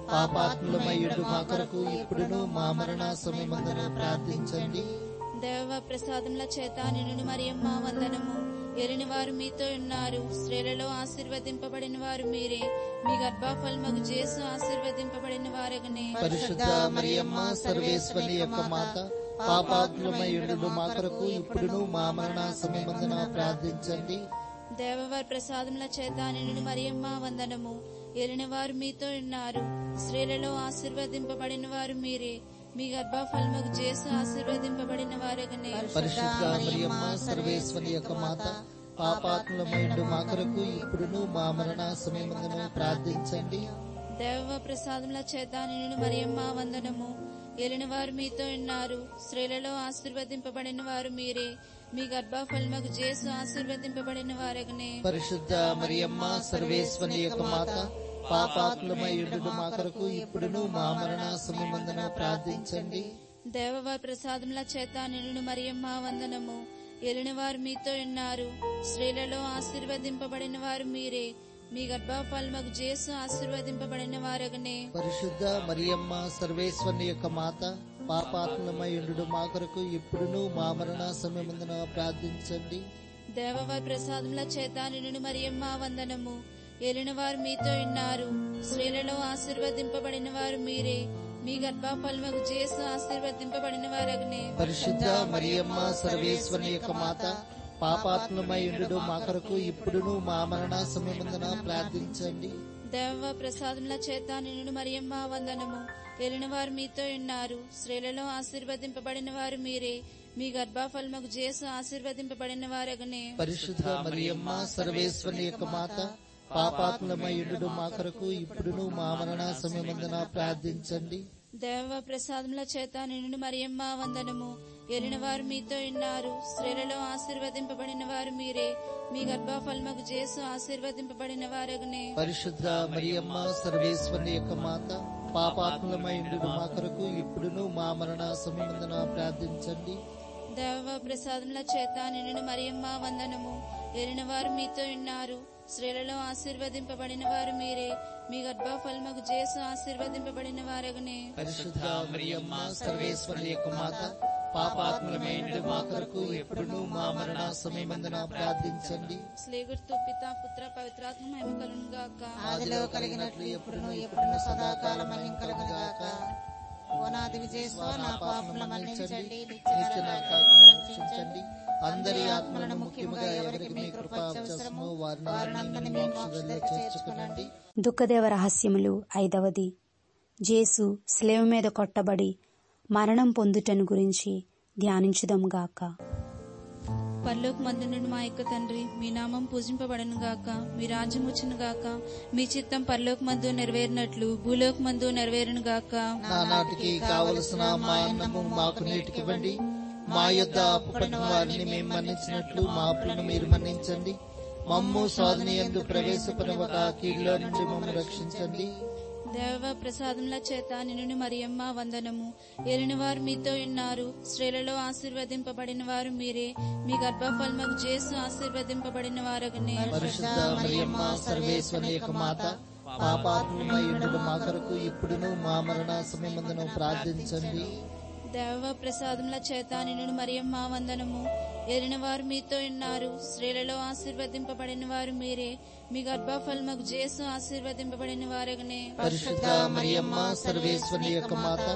పాపాత్మయుడు మా కొరకు ఇప్పుడును మా మరణ సమయమందును ప్రార్థించండి దేవ ప్రసాదముల చేత నిన్ను మరియమ్మ వందనము ఏలిన వారు మీతో ఉన్నారు స్త్రీలలో ఆశీర్వదింపబడిన వారు మీరే మీ గర్భఫలముకు చేసు ఆశీర్వదింపబడిన వారగనే పరిశుద్ధ మరియమ్మ సర్వేశ్వరి యొక్క మాత పాపాత్మయుడు మా కొరకు ఇప్పుడును మా మరణ సమయమందున ప్రార్థించండి దేవవారి ప్రసాదముల చేత నిన్ను మరియమ్మ వందనము ఏలిన వారు మీతో ఉన్నారు స్త్రీలలో ఆశీర్వదింపబడిన వారు మీరే మీ గర్భఫలముకు చేసు ఆశీర్వదింపబడిన వారగనే పరిశుద్ధ మరియమ్మ సర్వేశ్వరి యొక్క మాత పాపాత్మయుడు మా కొరకు ఇప్పుడును మా మరణ సమయమందున ప్రార్థించండి దేవ ప్రసాదముల చేత నిన్ను మరియమ్మ వందనము ఏలిన వారు మీతో ఉన్నారు స్త్రీలలో ఆశీర్వదింపబడిన వారు మీరే మీ గర్భఫలముకు చేసు ఆశీర్వదింపబడిన వారగనే పరిశుద్ధ మరియమ్మ సర్వేశ్వరి యొక్క మాత పాపాత్మయుడు మా కొరకు ఇప్పుడును మా మరణ సమయమందున ప్రార్థించండి దేవవారి ప్రసాదముల చేత నిన్ను మరియమ్మ వందనము ఏలిన వారు మీతో ఉన్నారు స్త్రీలలో ఆశీర్వదింపబడిన వారు మీరే మీ గర్భఫలముకు చేసు ఆశీర్వదింపబడిన వారగనే పరిశుద్ధ మరియమ్మ సర్వేశ్వరి యొక్క మాత పాపాత్మయుడు మా కొరకు ఇప్పుడును మా మరణ సమయమందున ప్రార్థించండి దేవవారి ప్రసాదముల చేత నిన్ను మరియమ్మ వందనము ఏలిన వారు మీతో ఉన్నారు స్త్రీలలో ఆశీర్వదింపబడిన వారు మీరే మీ గర్భఫలముకు చేసు ఆశీర్వదింపబడిన వారగనే పరిశుద్ధ మరియమ్మ సర్వేశ్వరి యొక్క మాత పాపాత్మయుడు మా కొరకు ఇప్పుడును మా మరణ సమయమందున ప్రార్థించండి దేవ ప్రసాదముల చేత నిన్ను మరియమ్మ వందనము ఏలిన వారు మీతో ఉన్నారు స్త్రీలలో ఆశీర్వదింపబడిన వారు మీరే మీ గర్భఫలముకు చేసు ఆశీర్వదింపబడిన వారగనే పరిశుద్ధ మరియమ్మ సర్వేశ్వరి యొక్క మాత పాపాత్మయుడు మా కొరకు ఇప్పుడును మా మరణ సమయమందున ప్రార్థించండి దేవ ప్రసాదముల చేత నిన్ను మరియమ్మ వందనము ఏలిన వారు మీతో ఉన్నారు స్త్రీలలో ఆశీర్వదింపబడిన వారు మీరే మీ గర్భఫలముకు చేసు ఆశీర్వదింపబడిన వారగనే పరిశుద్ధ మరియమ్మ సర్వేశ్వరి యొక్క మాత పాపాత్మయుడు మా కొరకు ఇప్పుడును మా మరణ సమయమందున ప్రార్థించండి దేవ ప్రసాదముల చేత నిన్ను మరియమ్మ వందనము ఏలిన వారు మీతో ఉన్నారు స్త్రీలలో ఆశీర్వదింపబడిన వారు మీరే మీ గర్భఫలముకు చేసు ఆశీర్వదింపబడిన వారగనే పరిశుద్ధ మరియమ్మ సర్వేశ్వరి యొక్క మాత పాపాత్మలమైన మా కొరకు ఎప్పుడును మా మరణ సమయమందున ప్రార్థించండి స్లేగుర్తు పిత పుత్ర పవిత్రాత్మ మహిమ కలును గాక ఆదిలో కలిగినట్లు ఎప్పుడును ఎప్పుడును సదాకాలం కలుగుగాక ఓనాది విజయస్వ నా పాపముల మన్నించండి నిత్య నరకాలను రక్షించండి అందరి ఆత్మలను ముఖ్యముగా ఎవరికి మీ కృప అవసరమో వారిని మీ మోక్షంలో చేర్చుకునండి దుఃఖదేవ రహస్యములు ఐదవది జేసు స్లేవ మీద కొట్టబడి మరణం పొందుటను గురించి ధ్యానించుదాంగాక పరలోక మందునుడు మా యొక్క తండ్రి మీ నామం పూజింపబడను గాక మీ రాజ్యం వచ్చును గాక మీ చిత్తం పరలోక మందు నెరవేరినట్లు భూలోక మందు నెరవేరును గాక నానాటికి కావలసిన మా అన్నము మాకు నీటికివ్వండి మా యొద్ద అప్పుపడిన వారిని మేము మన్నించినట్లు మా అప్పులను మీరు మన్నించండి మమ్ము సాధన ఎందు ప్రవేశపడవక కీడులో నుండి మమ్మల్ని రక్షించండి దేవ ప్రసాదముల చేత నిన్ను మరియమ్మ వందనము ఏలిన వారు మీతో ఉన్నారు స్త్రీలలో ఆశీర్వదింపబడిన వారు మీరే మీ గర్భఫలముకు చేసు ఆశీర్వదింపబడిన వారగనే పరిశుద్ధ మరియమ్మ సర్వేశ్వరి యొక్క మాత పాపాత్మయుడు మా కొరకు ఇప్పుడును మా మరణ సమయమందును ప్రార్థించండి దేవ ప్రసాదముల చేత నిన్ను మరియమ్మ వందనము ఏలిన వారు మీతో ఉన్నారు స్త్రీలలో ఆశీర్వదింపబడిన వారు మీరే మీ గర్భఫలముకు చేసు ఆశీర్వదింపబడిన వారగనే పరిశుద్ధ మరియమ్మ సర్వేశ్వరి యొక్క మాత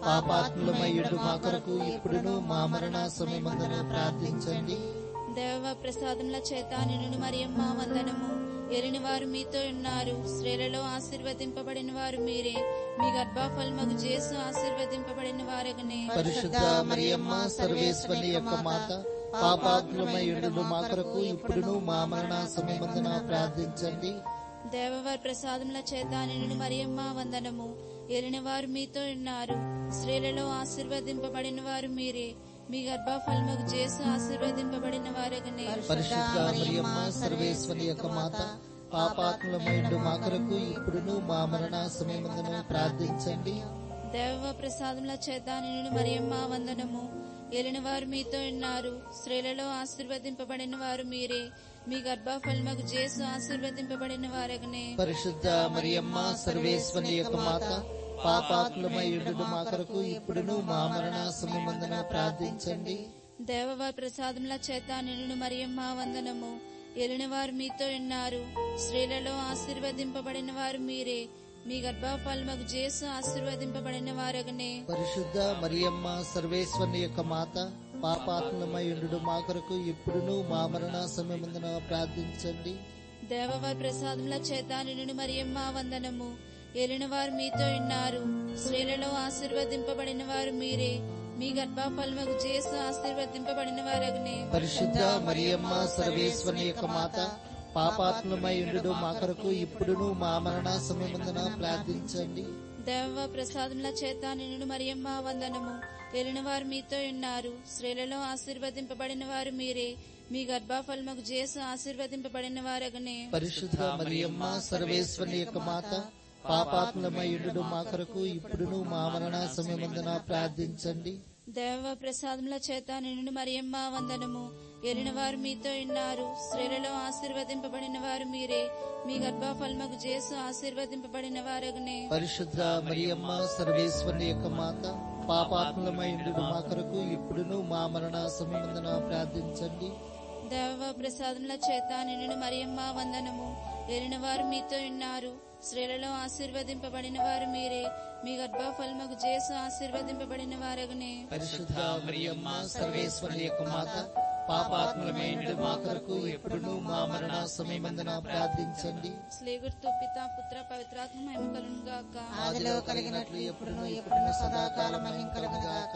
పాపాత్ములమయ్యుడు మా కొరకు ఇప్పుడును మా మరణ సమయమందున ప్రార్థించండి దేవ ప్రసాదముల చేత నిన్ను మరియమ్మ వందనము ఎరిని వారు మీతో ఉన్నారు స్త్రీలలో ఆశీర్వదింపబడిన వారు మీరే మీ గర్భఫలమగు జేసు ఆశీర్వదింపబడిన వారగనే పరిశుద్ధ మరియమ్మ సర్వేశ్వరి యొక్క మాత పాపాత్ములమయ్యుడు మా కొరకు ఇప్పుడును మా మరణ సమయమందున ప్రార్థించండి దేవవారి ప్రసాదముల చేత నిన్ను మరియమ్మ వందనము ఎరిని వారు మీతో ఉన్నారు స్త్రీలలో ఆశీర్వదింపబడిన వారు మీరే మీ గర్భఫలమగు జేసు ఆశీర్వదింపబడిన వారగనే పరిశుద్ధ మరియమ్మ సర్వేశ్వరి యొక్క మాత పాపాత్ములమైండు మా కొరకు ఇప్పుడును మా మరణ సమయమందున ప్రార్థించండి దేవ ప్రసాదముల చేత నిన్ను మరియమ్మ వందనము ఎలిన వారు మీతో ఉన్నారు స్త్రీలలో ఆశీర్వదింపబడిన వారు మీరే మీ గర్భఫలమగు జేసు ఆశీర్వదింపబడిన వారగనే పరిశుద్ధ మరియమ్మ సర్వేశ్వరి యొక్క మాత పాపాత్ములమైండు మా కొరకు ఇప్పుడును మా మరణ సమయమందున ప్రార్థించండి దేవవారి ప్రసాదముల చేత నిన్ను మరియమ్మ వందనము ఎలిన వారు మీతో ఉన్నారు స్త్రీలలో ఆశీర్వదింపబడిన వారు మీరే మీ గర్భఫలమగు జేసు ఆశీర్వదింపబడిన వారగనే పరిశుద్ధ మరియమ్మ సర్వేశ్వరి యొక్క మాత పాపాత్ములమైండు మా కొరకు ఇప్పుడును మా మరణ సమయమందున ప్రార్థించండి దేవవారి ప్రసాదముల చేత నిన్ను మరియమ్మ వందనము ఎలిన వారు మీతో ఉన్నారు స్త్రీలలో ఆశీర్వదింపబడిన వారు మీరే మీ గర్భఫలమగు జేసు ఆశీర్వదింపబడిన వారగనే పరిశుద్ధ మరియమ్మ సర్వేశ్వరి యొక్క మాత పాపాత్ములమైండు మా కొరకు ఇప్పుడును మా మరణ సమయమందున ప్రార్థించండి దేవ ప్రసాదముల చేత నిన్ను మరియమ్మ వందనము ఎలిన వారు మీతో ఉన్నారు స్త్రీలలో ఆశీర్వదింపబడిన వారు మీరే మీ గర్భఫలమగు జేసు ఆశీర్వదింపబడిన వారగనే పరిశుద్ధ మరియమ్మ సర్వేశ్వరి యొక్క మాత పాపాత్ములమైండు మా కొరకు ఇప్పుడును మా మరణ సమయమందున ప్రార్థించండి దేవ ప్రసాదముల చేత నిన్ను మరియమ్మ వందనము ఎలిన వారు మీతో ఉన్నారు స్త్రీలలో ఆశీర్వదింపబడిన వారు మీరే మీ గర్భఫలమగు జేసు ఆశీర్వదింపబడిన వారగనే పరిశుద్ధ మరియమ్మ సర్వేశ్వరి యొక్క మాత పాపాత్ములమైండు మా కొరకు ఇప్పుడును మా మరణ సమయమందున ప్రార్థించండి దేవ ప్రసాదముల చేత నిన్ను మరియమ్మ వందనము ఎలిన వారు మీతో ఉన్నారు స్త్రీలలో ఆశీర్వదింపబడిన వారు మీరే మీ గర్భఫలమగు జేసు ఆశీర్వదింపబడిన వారగనే పరిశుద్ధ మరియమ్మ సర్వేశ్వరి యొక్క మాత పాపాత్ములమైండు మా కొరకు ఎప్పుడును మా మరణ సమయమందున ప్రార్థించండి స్లేగుర్తు పిత పుత్ర పవిత్రాత్మ మహిమ కలును గాక ఆదిలో కలిగినట్లు ఎప్పుడును ఎప్పుడును సదాకాలం మహిం కలుగుగాక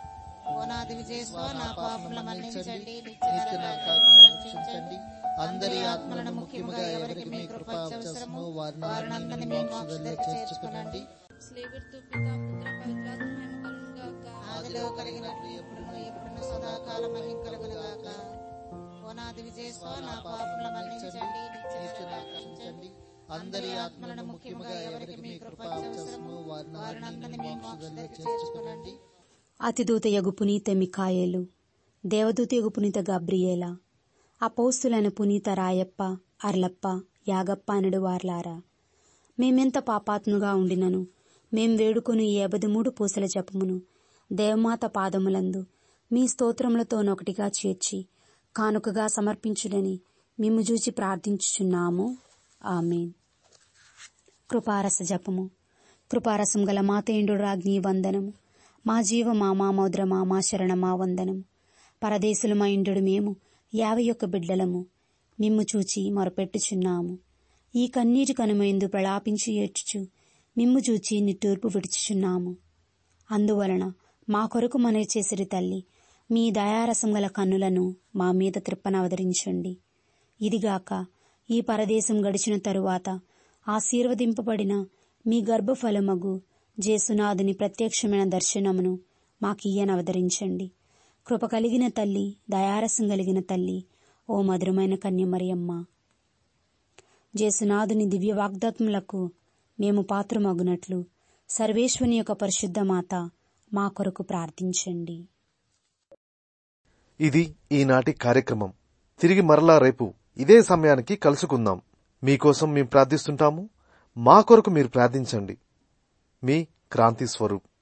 ఓనాది విజయస్వ నా పాపముల మన్నించండి నిత్య నరకాగ్ని రక్షించండి అందరి ఆత్మలను ముఖ్యముగా ఎవరికి మీ కృప అవసరమో వారిని మీ మోక్షంలో చేర్చుకునండి స్లేగుర్తు పిత పుత్ర పవిత్రాత్మ మహిమ కలును గాక ఆదిలో కలిగినట్లు ఎప్పుడును ఎప్పుడును సదాకాలం మహిం కలుగుగాక ఓనాది విజయస్వ నా పాపముల మన్నించండి నిత్య రక్షించండి అందరి ఆత్మలను ముఖ్యముగా ఎవరికి మీ కృప అవసరమో వారిని మీ మోక్షంలో చేర్చుకునండి అతిదూత యగు పునీత మికాయేలు దేవదూత యగు పునీత గబ్రియేల అపౌస్తులైన పునీత రాయప్ప అర్లప్ప యాగప్ప అనడు వార్లారా మేమెంత పాపాత్ముగా ఉండినను మేం వేడుకొని ఈ మూడు పూసల జపమును దేవమాత పాదములందు మీ స్తోత్రములతోనొకటిగా చేర్చి కానుకగా సమర్పించుడని మిమ్ము చూచి ప్రార్థించుచున్నాము ఆమెన్ కృపారస జపము కృపారసం గల మాతేండు రాజ్ఞి వందనము మా జీవ మా మామౌద్రమా మా శరణమా వందనము పరదేశులమా ఇండు మేము యాభై ఒక్క బిడ్డలము మిమ్ము చూచి మొరపెట్టుచున్నాము ఈ కన్నీటి కనుమైందు ప్రలాపించి ఏడ్చుచు మిమ్ము చూచి నిట్టూర్పు విడుచుచున్నాము అందువలన మా కొరకు మనవి చేసిరి తల్లి మీ దయారసం గల కన్నులను మా మీద త్రిప్పనవతరించండి ఇదిగాక ఈ పరదేశం గడిచిన తరువాత ఆశీర్వదింపబడిన మీ గర్భఫలమగు జేసునాథుని ప్రత్యక్షమైన దర్శనమును మాకియ్యనవతరించండి కృప కలిగిన తల్లి దయారసం కలిగిన తల్లి ఓ మధురమైన కన్యమరియమ్మ జేసునాథుని దివ్య వాగ్దాత్ములకు మేము పాత్రమగునట్లు సర్వేశ్వని యొక్క పరిశుద్ధ మాత మా కొరకు ప్రార్థించండి ఇది ఈనాటి కార్యక్రమం తిరిగి మరలా రేపు ఇదే సమయానికి కలుసుకుందాం మీకోసం మేము ప్రార్థిస్తుంటాము మా కొరకు మీరు ప్రార్థించండి మీ క్రాంతి స్వరూప్